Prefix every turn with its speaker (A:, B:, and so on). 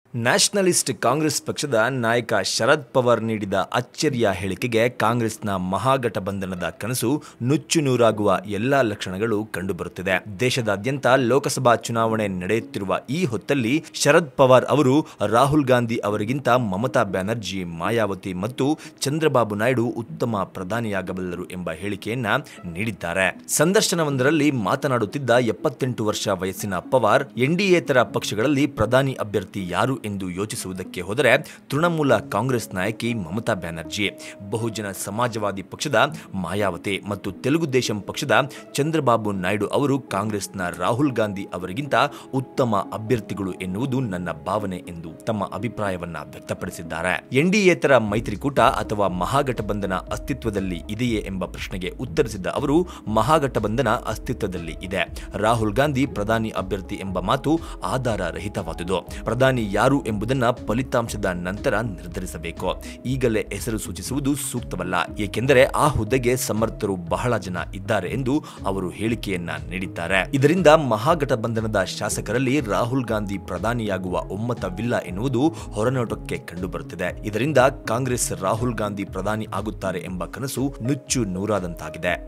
A: nationalist Congress ಪಕ್ಷದ ನಾಯಕ ಶರದ್ ಪವಾರ್ ನೀಡಿದ ಅಚ್ಚರಿಯ ಹೇಳಿಕೆಗೆ ಕಾಂಗ್ರೆಸ್ನ ಮಹಾಗಠಬಂಧನದ ಕನಸು ನುಚ್ಚು ನೂರಾಗುವ ಎಲ್ಲಾ ಲಕ್ಷಣಗಳು ಕಂಡುಬರುತ್ತಿದೆ ದೇಶದಾದ್ಯಂತ ಲೋಕಸಭಾ ಚುನಾವಣೆ ನಡೆಯುತ್ತಿರುವ ಈ ಹೊತ್ತಲ್ಲಿ ಶರದ್ ಪವಾರ್ ಅವರು ರಾಹುಲ್ ಗಾಂಧಿ ಅವರಿಗಿಂತ ಮಮತಾ ಬ್ಯಾನರ್ಜಿ ಮಾಯಾವತಿ ಮತ್ತು ಚಂದ್ರಬಾಬು ನಾಯ್ಡು ಉತ್ತಮ ಪ್ರಧಾನಿಯಾಗಬಲ್ಲರು ಎಂಬ ಹೇಳಿಕೆಯನ್ನ ನೀಡಿದ್ದಾರೆ ಸಂದರ್ಶನವೊಂದರಲ್ಲಿ ಮಾತನಾಡುತ್ತಿದ್ದ ಎಪ್ಪತ್ತೆಂಟು ವರ್ಷ ವಯಸ್ಸಿನ ಪವಾರ್ ಎನ್ಡಿಎತರ ಪಕ್ಷಗಳಲ್ಲಿ ಪ್ರಧಾನಿ ಅಭ್ಯರ್ಥಿ ಯಾರು ಎಂದು ಯೋಚಿಸುವುದಕ್ಕೆ ಹೋದರೆ ತೃಣಮೂಲ ಕಾಂಗ್ರೆಸ್ ನಾಯಕಿ ಮಮತಾ ಬ್ಯಾನರ್ಜಿ ಬಹುಜನ ಸಮಾಜವಾದಿ ಪಕ್ಷದ ಮಾಯಾವತಿ ಮತ್ತು ತೆಲುಗು ದೇಶಂ ಪಕ್ಷದ ಚಂದ್ರಬಾಬು ನಾಯ್ಡು ಅವರು ಕಾಂಗ್ರೆಸ್ನ ರಾಹುಲ್ ಗಾಂಧಿ ಅವರಿಗಿಂತ ಉತ್ತಮ ಅಭ್ಯರ್ಥಿಗಳು ಎನ್ನುವುದು ನನ್ನ ಭಾವನೆ ಎಂದು ತಮ್ಮ ಅಭಿಪ್ರಾಯವನ್ನ ವ್ಯಕ್ತಪಡಿಸಿದ್ದಾರೆ ಎನ್ಡಿಎತರ ಮೈತ್ರಿಕೂಟ ಅಥವಾ ಮಹಾಗಠಬಂಧನ ಅಸ್ತಿತ್ವದಲ್ಲಿ ಇದೆಯೇ ಎಂಬ ಪ್ರಶ್ನೆಗೆ ಉತ್ತರಿಸಿದ ಅವರು ಮಹಾಗಠಬಂಧನ ಅಸ್ತಿತ್ವದಲ್ಲಿ ಇದೆ ರಾಹುಲ್ ಗಾಂಧಿ ಪ್ರಧಾನಿ ಅಭ್ಯರ್ಥಿ ಎಂಬ ಮಾತು ಆಧಾರ ರಹಿತವಾದುದು ಪ್ರಧಾನಿ ಯಾರು ಎಂಬುದನ್ನ ಫಲಿತಾಂಶದ ನಂತರ ನಿರ್ಧರಿಸಬೇಕು ಈಗಲೇ ಹೆಸರು ಸೂಚಿಸುವುದು ಸೂಕ್ತವಲ್ಲ ಏಕೆಂದರೆ ಆ ಹುದ್ದೆಗೆ ಸಮರ್ಥರು ಬಹಳ ಜನ ಇದ್ದಾರೆ ಎಂದು ಅವರು ಹೇಳಿಕೆಯನ್ನ ನೀಡಿದ್ದಾರೆ ಇದರಿಂದ ಮಹಾಗಠಬಂಧನದ ಶಾಸಕರಲ್ಲಿ ರಾಹುಲ್ ಗಾಂಧಿ ಪ್ರಧಾನಿಯಾಗುವ ಒಮ್ಮತವಿಲ್ಲ ಎನ್ನುವುದು ಹೊರನೋಟಕ್ಕೆ ಕಂಡುಬರುತ್ತಿದೆ ಇದರಿಂದ ಕಾಂಗ್ರೆಸ್ ರಾಹುಲ್ ಗಾಂಧಿ ಪ್ರಧಾನಿ ಆಗುತ್ತಾರೆ ಎಂಬ ಕನಸು ನುಚ್ಚು ನೂರಾದಂತಾಗಿದೆ